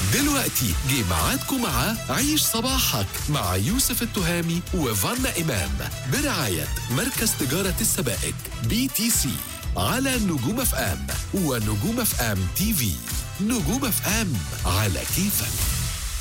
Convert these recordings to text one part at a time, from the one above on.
دلوقتي جه ميعادكم مع عيش صباحك مع يوسف التهامي وفانا إمام برعاية مركز تجارة السبائك بي تي سي على نجوم اف ام ونجوم اف ام تي في نجوم اف ام على كيفك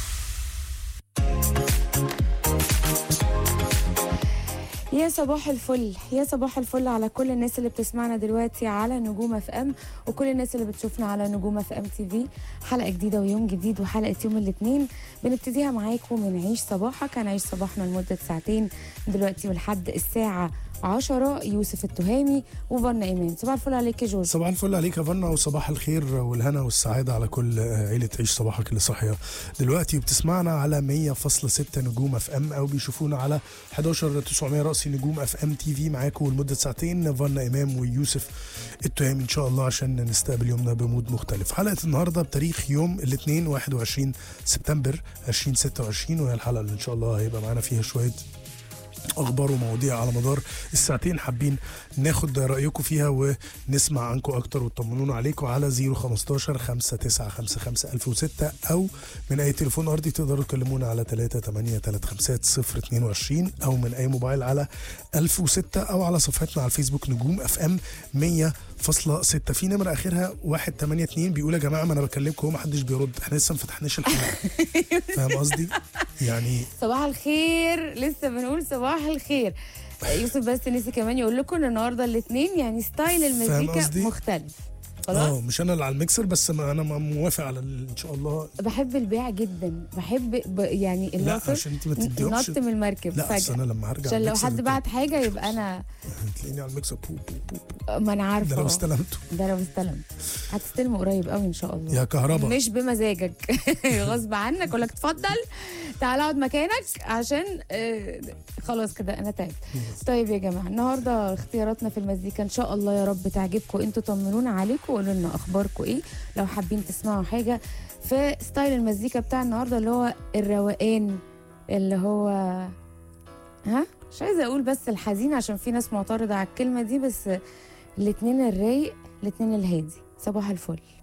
يا صباح الفل يا صباح الفل على كل الناس اللي بتسمعنا دلوقتي على نجوم اف ام وكل الناس اللي بتشوفنا على نجوم اف ام تي في حلقه جديده ويوم جديد وحلقه يوم الاثنين بنبتديها معاكم من عيش صباحك هنعيش صباحنا لمده ساعتين دلوقتي ولحد الساعه 10 يوسف التهامي وفنا ايمان صباح الفل عليك يا جورج صباح الفل عليك يا فنا وصباح الخير والهنا والسعادة على كل عيلة عيش صباحك اللي صاحية دلوقتي وبتسمعنا على 100.6 نجوم اف ام او بيشوفونا على 11 900 رأسي نجوم اف ام تي في معاكم لمدة ساعتين فنا امام ويوسف التهامي ان شاء الله عشان نستقبل يومنا بمود مختلف حلقة النهاردة بتاريخ يوم الاثنين 21 سبتمبر 2026 وهي الحلقة اللي ان شاء الله هيبقى معانا فيها شوية اخبار ومواضيع على مدار الساعتين حابين ناخد رايكم فيها ونسمع عنكم اكتر وتطمنونا عليكم على 015 5955 1006 او من اي تليفون ارضي تقدروا تكلمونا على 3835022 او من اي موبايل على 1006 او على صفحتنا على الفيسبوك نجوم اف ام 100 فاصلة ستة في نمرة آخرها واحد تمانية اتنين بيقول يا جماعة ما أنا بكلمكم هو محدش بيرد احنا لسه ما فتحناش الحلقة فاهم قصدي؟ يعني صباح الخير لسه بنقول صباح الخير يوسف بس نسي كمان يقول لكم ان النهارده الاثنين يعني ستايل المزيكا قصدي؟ مختلف اه خلاص مش أنا اللي على الميكسر بس ما أنا موافق على ال- إن شاء الله بحب البيع جدا بحب ب... يعني لا الناصر عشان أنت ما تديهمش نط من المركب لا أصل فجأة أنا لما هرجع عشان لو الميكسر حد أنت- بعت حاجة يبقى أنا تلاقيني على الميكسر بو بو بو ما أنا ده عارفة لو آه. استلمته ده لو استلم هتستلمه قريب قوي إن شاء الله يا كهربا مش بمزاجك غصب عنك اقول لك اتفضل تعال اقعد مكانك عشان آه، خلاص كده انا تعبت طيب يا جماعه النهارده اختياراتنا في المزيكا ان شاء الله يا رب تعجبكم انتوا طمنونا عليكم وقولوا لنا اخباركم ايه لو حابين تسمعوا حاجه في ستايل المزيكا بتاع النهارده اللي هو الروقان اللي هو ها مش عايزه اقول بس الحزين عشان في ناس معترضه على الكلمه دي بس الاتنين الرايق الاتنين الهادي صباح الفل